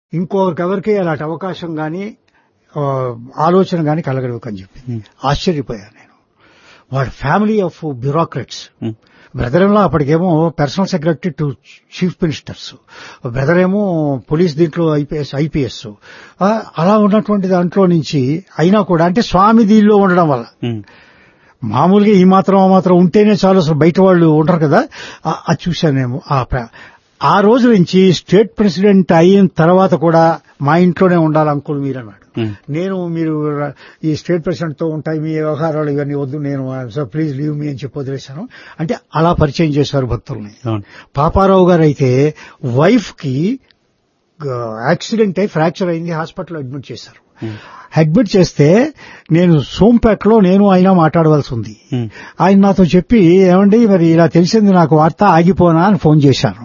ఇంకొకరికి ఎవరికి అలాంటి అవకాశం గాని ఆ, ఆలోచన గాని కలగదు అని చెప్పి ఆశ్చర్యపోయాను నేను వాడు ఫ్యామిలీ ఆఫ్ బ్యూరోక్రట్స్ బ్రదర్ ఏమో అప్పటికేమో personal secretary to chief ministers brother ఏమో పోలీస్ దీంట్లో ఐపీఎస్ ఐపీఎస్ అలా ఉన్నటువంటి దాంట్లో నుంచి అయినా కూడా అంటే స్వామి దీనిలో ఉండడం వల్ల మామూలుగా ఈ మాత్రం ఆ మాత్రం ఉంటేనే చాలు అసలు బయట వాళ్ళు ఉండరు కదా ఆ- అది చూశానేమో ఆ ప్ర- ఆ రోజు నుంచి స్టేట్ ప్రెసిడెంట్ అయిన తర్వాత కూడా మా ఇంట్లోనే ఉండాలి అంకుల్ మీరు అన్నాడు నేను మీరు ర- ఈ స్టేట్ ప్రెసిడెంట్ తో ఉంటాయి మీ వ్యవహారాలు ఇవన్నీ వద్దు నేను సో ప్లీజ్ లీవ్ మీ అని చెప్పి వదిలేశాను అంటే అలా పరిచయం చేశారు భక్తుల్ని అవును పాపారావు గారు అయితే వైఫ్ కి యాక్సిడెంట్ అయి ఫ్రాక్చర్ అయింది హాస్పిటల్లో అడ్మిట్ చేశారు అడ్మిట్ చేస్తే నేను సోంపేటలో నేను ఆయన మాట్లాడవలసి ఉంది ఆయన నాతో చెప్పి ఏమండి మరి ఇలా తెలిసింది నాకు వార్త ఆగిపోనా అని ఫోన్ చేశాను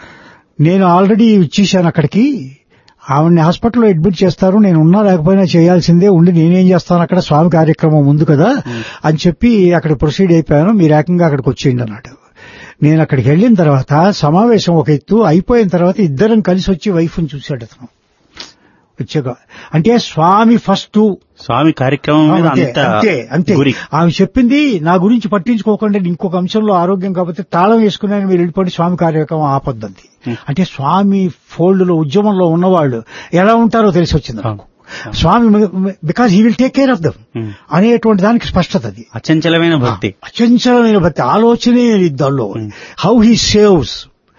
నేను ఆల్రెడీ ఇచ్చేశాను అక్కడికి ఆవిడ్ని హాస్పిటల్లో అడ్మిట్ చేస్తారు నేను ఉన్నా లేకపోయినా చేయాల్సిందే ఉండి నేనేం చేస్తాను అక్కడ స్వామి కార్యక్రమం ఉంది కదా అని చెప్పి అక్కడ ప్రొసీడ్ అయిపోయాను మీరు ఏకంగా అక్కడికి వచ్చేయండి అన్నాడు నేను అక్కడికి వెళ్ళిన తర్వాత సమావేశం ఒక ఎత్తు అయిపోయిన తర్వాత ఇద్దరం కలిసి వచ్చి వైఫ్ని చూశాడు అతను వచ్చాక అంటే స్వామి ఫస్ట్ స్వామి కార్యక్రమం మీద అంతే అంత అంతే అంతే గురి ఆమె చెప్పింది నా గురించి పట్టించుకోకుండా ఇంకొక అంశంలో ఆరోగ్యం కాకపోతే తాళం వేసుకున్నాను మీరు వెళ్ళిపోయి స్వామి కార్యక్రమం ఆపొద్దంది అంటే స్వామి ఫోల్డ్ లో ఉద్యమంలో ఉన్నవాళ్ళు ఎలా ఉంటారో తెలిసి వచ్చింది నాకు Swami because he will take care of them Hmm. అనేటువంటి దానికి స్పష్టత అది అచంచలమైన భక్తి అచంచలమైన భక్తి ఆలోచనే లేదు దానిలో హౌ హీ సేవ్స్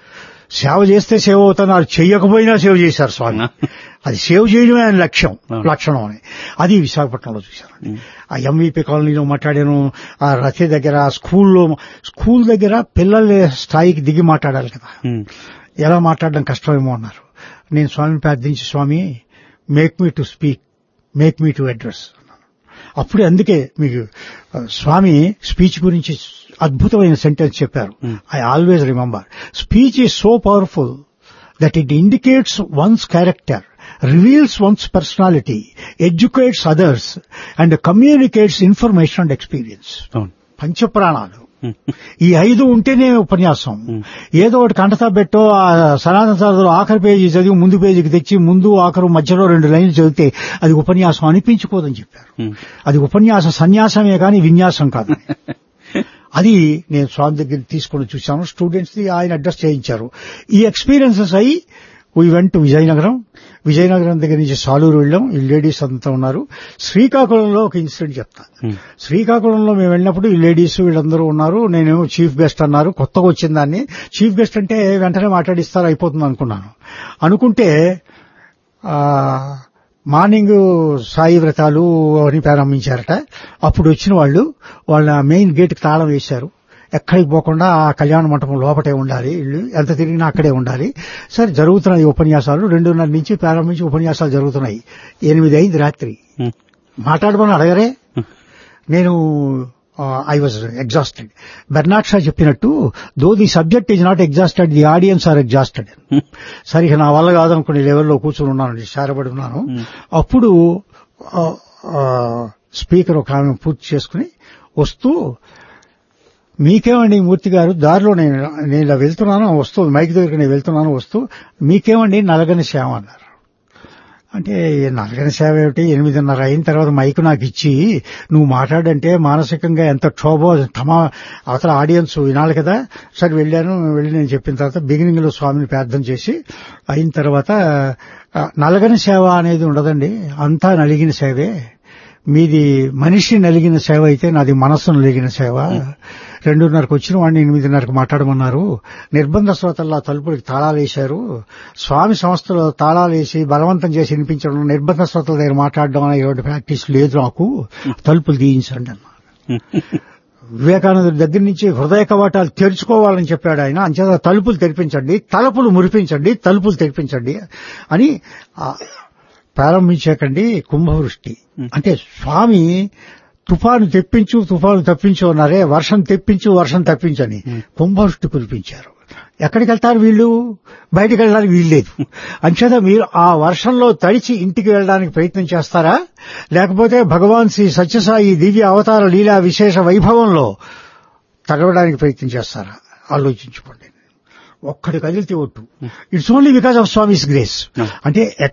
సేవ చేస్తే సేవ అవుతున్నారు చెయ్యకపోయినా సేవ చేశారు స్వామి అది సేవ్ చేయడమే ఆయన లక్ష్యం అవును. లక్షణం అని అది విశాఖపట్నంలో చూశాను ఆ ఎంవీపీ కాలనీలో మాట్లాడాను ఆ రథే దగ్గర ఆ స్కూల్లో స్కూల్ దగ్గర పిల్లల స్థాయికి దిగి మాట్లాడాలి కదా ఉమ్. ఎలా మాట్లాడడం కష్టమేమో అన్నారు నేను స్వామిని ప్రార్థించి Swami make me to speak make me to address అప్పుడే అందుకే మీకు ఆ, స్వామి స్పీచ్ గురించి అద్భుతమైన సెంటెన్స్ చెప్పారు I always remember speech is so powerful that it indicates one's character reveals one's personality educates others and communicates information and experience అవును పంచప్రాణాలు ఉమ్. ఈ ఐదు ఉంటేనే ఉపన్యాసం ఏదో ఒకటి కంటతా పెట్టో ఆ సనాతన సారథులు ఆఖరి పేజీ చదివి ముందు పేజీకి తెచ్చి ముందు ఆఖరు మధ్యలో రెండు లైన్లు చదివితే అది ఉపన్యాసం అనిపించుకోదని చెప్పారు ఉమ్. అది ఉపన్యాసం సన్యాసమే కానీ విన్యాసం కాదు అది నేను స్వామి దగ్గర తీసుకొని చూశాను స్టూడెంట్స్ ని ఆయన అడ్రస్ చేయించారు ఈ ఎక్స్పీరియన్సెస్ అయి వీ వెంట్ విజయనగరం విజయనగరం దగ్గర నుంచి సాలూరు వెళ్ళాం ఈ లేడీస్ అంతా ఉన్నారు శ్రీకాకుళంలో ఒక ఇన్సిడెంట్ చెప్తా ఉమ్. శ్రీకాకుళంలో మేము వెళ్ళినప్పుడు ఈ లేడీస్ వీళ్ళందరూ ఉన్నారు నేనేమో చీఫ్ గెస్ట్ అన్నారు కొత్తగా వచ్చిన దాన్ని చీఫ్ గెస్ట్ అంటే వెంటనే మాట్లాడిస్తారు అయిపోతుంది అనుకున్నాను అనుకుంటే ఆ, మార్నింగ్ సాయి వ్రతాలు అని ప్రారంభించారట అప్పుడు వచ్చిన వాళ్ళు వాళ్ళ మెయిన్ గేట్కి తాళం వేశారు ఎక్కడికి పోకుండా ఆ కళ్యాణ మండపం లోపటే ఉండాలి ఇల్లు ఎంత తిరిగినా అక్కడే ఉండాలి సరే జరుగుతున్నాయి ఉపన్యాసాలు రెండున్నర నుంచి ప్రారంభించి ఉపన్యాసాలు జరుగుతున్నాయి ఎనిమిది అయింది రాత్రి ఉమ్. మాట్లాడమని అడగరే నేను I was exhausted Bernard Shaw చెప్పినట్టు though the subject is not exhausted the audience are exhausted సరే ఇక నా వల్ల కాదనుకునే లెవెల్లో కూర్చుని ఉన్నాను శారపడి ఉన్నాను అప్పుడు స్పీకర్ ఒక ఆమె పూర్తి చేసుకుని వస్తూ మీకేమండి మూర్తి గారు దారిలో నేను నేను ఇలా వెళ్తున్నాను వస్తూ మైక్ దగ్గరికి నేను వెళ్తున్నాను వస్తూ మీకేమండి నలగని సేవ అన్నారు అంటే ఈ నలగని సేవ ఏమిటి ఎనిమిదిన్నర అయిన తర్వాత మైక్ నాకు ఇచ్చి నువ్వు మాట్లాడంటే మానసికంగా ఎంత క్షోభో తమా అవతల ఆడియన్స్ వినాలి కదా సరే వెళ్ళాను వెళ్ళి నేను చెప్పిన తర్వాత బిగినింగ్ లో స్వామిని ప్రార్థన చేసి అయిన తర్వాత ఆ, నలగని సేవ అనేది ఉండదండి అంతా నలిగిన సేవే మీది మనిషి నలిగిన సేవ అయితే నాది మనస్సు నలిగిన సేవ రెండున్నరకు వచ్చిన వాడిని ఎనిమిదిన్నరకు మాట్లాడమన్నారు నిర్బంధ శ్రోతల్లో తలుపులకి తాళాలు వేశారు స్వామి సంస్థలో తాళాలు వేసి బలవంతం చేసి వినిపించడం నిర్బంధ శ్రోతల దగ్గర మాట్లాడడం అనేటువంటి ప్రాక్టీస్ లేదు నాకు తలుపులు తీయించండి అన్నారు వివేకానందుడి దగ్గర నుంచి హృదయ కవాటాలు తెరుచుకోవాలని చెప్పాడు ఆయన అంచేత తలుపులు తెరిపించండి తలుపులు మురిపించండి తలుపులు తెరిపించండి అని ఆ, ప్రారంభించాకండి కుంభవృష్టి అంటే స్వామి తుఫాను తెప్పించు తుఫాను తప్పించు అన్నారే వర్షం తెప్పించు వర్షం తప్పించని కుంభవృష్టి కురిపించారు ఎక్కడికి వెళ్తారు వీళ్ళు బయటికి వెళ్ళడానికి వీల్లేదు అంచేత మీరు ఆ వర్షంలో తడిచి ఇంటికి వెళ్ళడానికి ప్రయత్నం చేస్తారా లేకపోతే భగవాన్ శ్రీ సత్యసాయి దివ్య అవతార లీలా విశేష వైభవంలో తడవడానికి ప్రయత్నం చేస్తారా ఆలోచించుకోండి ఒక్కడి కదిలితే ఒట్టు it's only because of Swami's grace అంటే